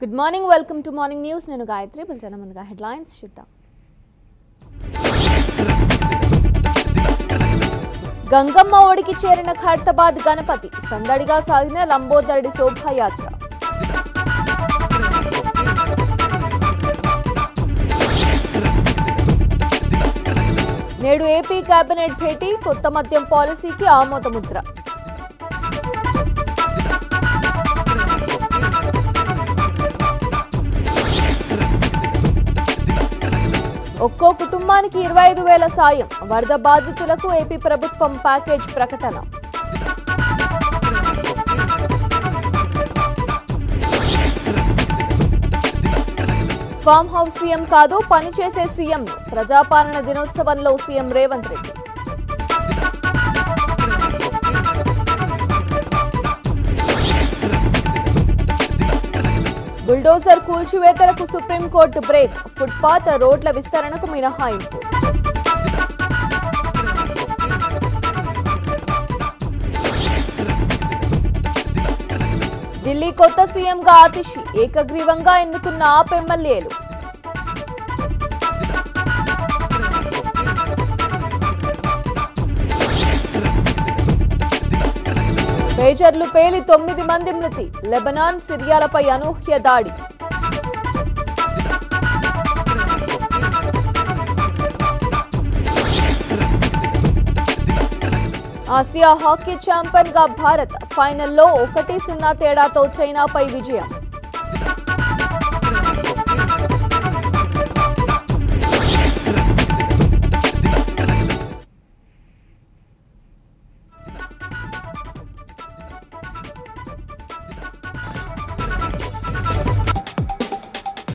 good morning welcome to morning news నేను గాయత్రి పిలిచాను ముందుగా హెడ్లైన్స్ చూద్దాం గంగమ్మ ఒడికి చేరిన ఖైరతాబాద్ గణపతి సందడిగా సాగిన లంబోదరుడి శోభాయాత్ర నేడు ఏపీ కేబినెట్ భేటీ కొత్త మద్యం పాలసీకి ఆమోదముద్ర ఒక్కో కుటుంబానికి ఇరవై ఐదు వేల సాయం వరద బాధితులకు ఏపీ ప్రభుత్వం ప్యాకేజ్ ప్రకటన ఫామ్ హౌస్ సీఎం కాదు పనిచేసే సీఎం ప్రజాపాలన దినోత్సవంలో సీఎం రేవంత్ రెడ్డి బుల్డోజర్ కూల్చివేతలకు సుప్రీంకోర్టు బ్రేక్ ఫుట్పాత్ రోడ్ల విస్తరణకు మినహాయింపు ఢిల్లీ కొత్త సీఎంగా ఆతిషి ఏకగ్రీవంగా ఎన్నుకున్న ఆప్ ఎమ్మెల్యేలు పేజర్లు పేలి తొమ్మిది మంది మృతి లెబనాన్ సిరియాలపై అనూహ్య దాడి ఆసియా హాకీ ఛాంపియన్ గా భారత్ ఫైనల్లో ఒకటి సున్నా తేడాతో చైనాపై విజయం